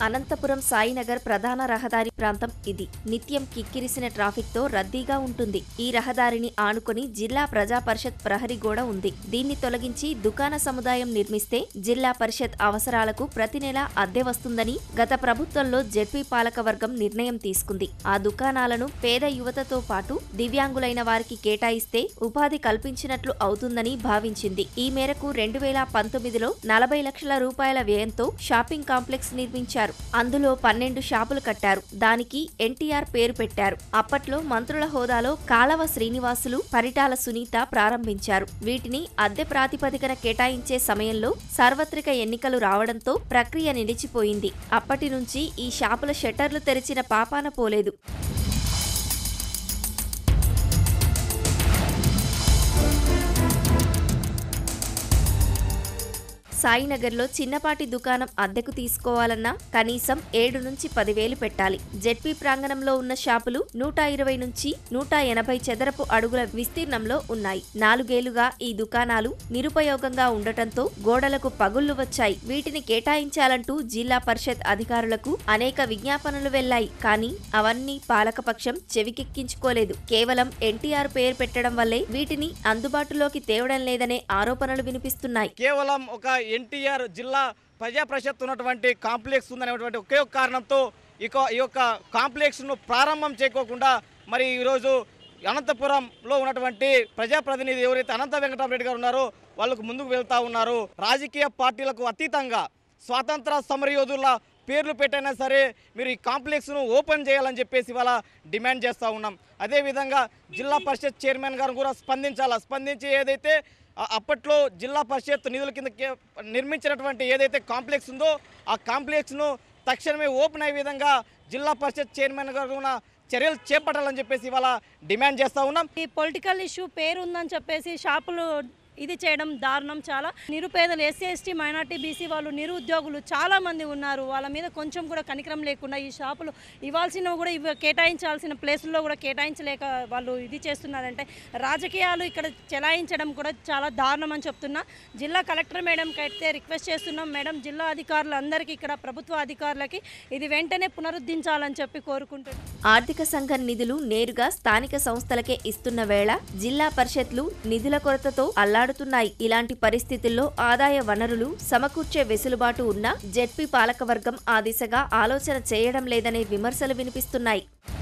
అనంతపురం సాయినగర్ ప్రధాన రహదారి ప్రాంతం ఇది నిత్యం కిక్కిరిసిన ట్రాఫిక్ తో రద్దీగా ఉంటుంది ఈ రహదారిని ఆనుకొని జిల్లా ప్రజా పరిషత్ ప్రహరీ గోడ ఉంది దీన్ని తొలగించి దుకాణ సముదాయం నిర్మిస్తే జిల్లా పరిషత్ అవసరాలకు ప్రతి నెల అద్దె వస్తుందని గత ప్రభుత్వంలో జెడ్పీ పాలకవర్గం నిర్ణయం తీసుకుంది ఆ దుకాణాలను పేద యువతతో పాటు దివ్యాంగులైన వారికి కేటాయిస్తే ఉపాధి కల్పించినట్లు అవుతుందని భావించింది ఈ మేరకు రెండు వేల పంతొమ్మిదిలో నలభై లక్షల రూపాయల వ్యయంతో షాపింగ్ కాంప్లెక్స్ నిర్మించారు అందులో పన్నెండు షాపులు కట్టారు దానికి ఎన్టీఆర్ పేరు పెట్టారు అప్పట్లో మంత్రుల హోదాలో కాలవ శ్రీనివాసులు పరిటాల సునీత ప్రారంభించారు వీటిని అద్దె ప్రాతిపదికన కేటాయించే సమయంలో సార్వత్రిక ఎన్నికలు రావడంతో ప్రక్రియ నిలిచిపోయింది అప్పటి నుంచి ఈ షాపుల షట్టర్లు తెరిచిన పాపాన పోలేదు సాయినగర్లో చిన్నపాటి దుకాణం అద్దెకు తీసుకోవాలన్నా కనీసం ఏడు నుంచి పదివేలు పెట్టాలి జెడ్పీ ప్రాంగణంలో ఉన్న షాపులు నూట ఇరవై నుంచి నూట ఎనభై చదరపు అడుగుల విస్తీర్ణంలో ఉన్నాయి నాలుగేళ్లుగా ఈ దుకాణాలు నిరుపయోగంగా ఉండటంతో గోడలకు పగుళ్లు వచ్చాయి వీటిని కేటాయించాలంటూ జిల్లా పరిషత్ అధికారులకు అనేక విజ్ఞాపనలు వెళ్లాయి కానీ అవన్నీ పాలకపక్షం చెవికెక్కించుకోలేదు కేవలం ఎన్టీఆర్ పేరు పెట్టడం వల్లే వీటిని అందుబాటులోకి తేవడం లేదనే ఆరోపణలు వినిపిస్తున్నాయి కేవలం ఒక ఎన్టీఆర్ జిల్లా ప్రజా పరిషత్ ఉన్నటువంటి కాంప్లెక్స్ ఉందనేటువంటి ఒకే ఒక కారణంతో ఇక ఈ యొక్క కాంప్లెక్స్ను ప్రారంభం చేయకోకుండా మరి ఈరోజు అనంతపురంలో ఉన్నటువంటి ప్రజాప్రతినిధి ఎవరైతే అనంత వెంకటరామరెడ్డి గారు ఉన్నారో వాళ్ళకు ముందుకు వెళ్తా ఉన్నారు రాజకీయ పార్టీలకు అతీతంగా స్వాతంత్ర సమరయోధుల పేర్లు పెట్టైనా సరే మీరు ఈ కాంప్లెక్స్ను ఓపెన్ చేయాలని చెప్పేసి ఇవాళ డిమాండ్ చేస్తూ ఉన్నాం అదేవిధంగా జిల్లా పరిషత్ చైర్మన్ గారు కూడా స్పందించాలా స్పందించి ఏదైతే ఆ- అప్పట్లో జిల్లా పరిషత్ నిధుల కింద కే- నిర్మించినటువంటి ఏదైతే కాంప్లెక్స్ ఉందో ఆ కాంప్లెక్స్ను తక్షణమే ఓపెన్ అయ్యే విధంగా జిల్లా పరిషత్ చైర్మన్ గారు కూడా చర్యలు చేపట్టాలని చెప్పేసి ఇవాళ డిమాండ్ చేస్తూ ఉన్నాం ఈ పొలిటికల్ ఇష్యూ పేరు ఉందని చెప్పేసి షాపులు ఇది చేయడం దారుణం చాలా నిరుపేదలు ఎస్సీ ఎస్టీ మైనార్టీ బీసీ వాళ్ళు నిరుద్యోగులు చాలా మంది ఉన్నారు వాళ్ళ మీద కొంచెం కూడా కనికరం లేకుండా ఈ షాపులు ఇవ్వాల్సినవి కూడా ఇవి కేటాయించాల్సిన ప్లేసుల్లో కూడా కేటాయించలేక వాళ్ళు ఇది చేస్తున్నారంటే రాజకీయాలు ఇక్కడ చెలాయించడం కూడా చాలా దారుణం అని చెప్తున్నా జిల్లా కలెక్టర్ మేడంకి అయితే రిక్వెస్ట్ చేస్తున్నాం మేడం జిల్లా అధికారులందరికీ ఇక్కడ ప్రభుత్వ అధికారులకి ఇది వెంటనే పునరుద్ధరించాలని చెప్పి కోరుకుంటున్నాం ఆర్థిక సంఘం నిధులు నేరుగా స్థానిక సంస్థలకే ఇస్తున్న వేళ జిల్లా పరిషత్లు నిధుల కొరతతో అల్లాడుతున్నాయి ఇలాంటి పరిస్థితుల్లో ఆదాయ వనరులు సమకూర్చే వెసులుబాటు ఉన్న జెడ్పీ పాలకవర్గం ఆ దిశగా ఆలోచన చేయడం లేదనే విమర్శలు వినిపిస్తున్నాయి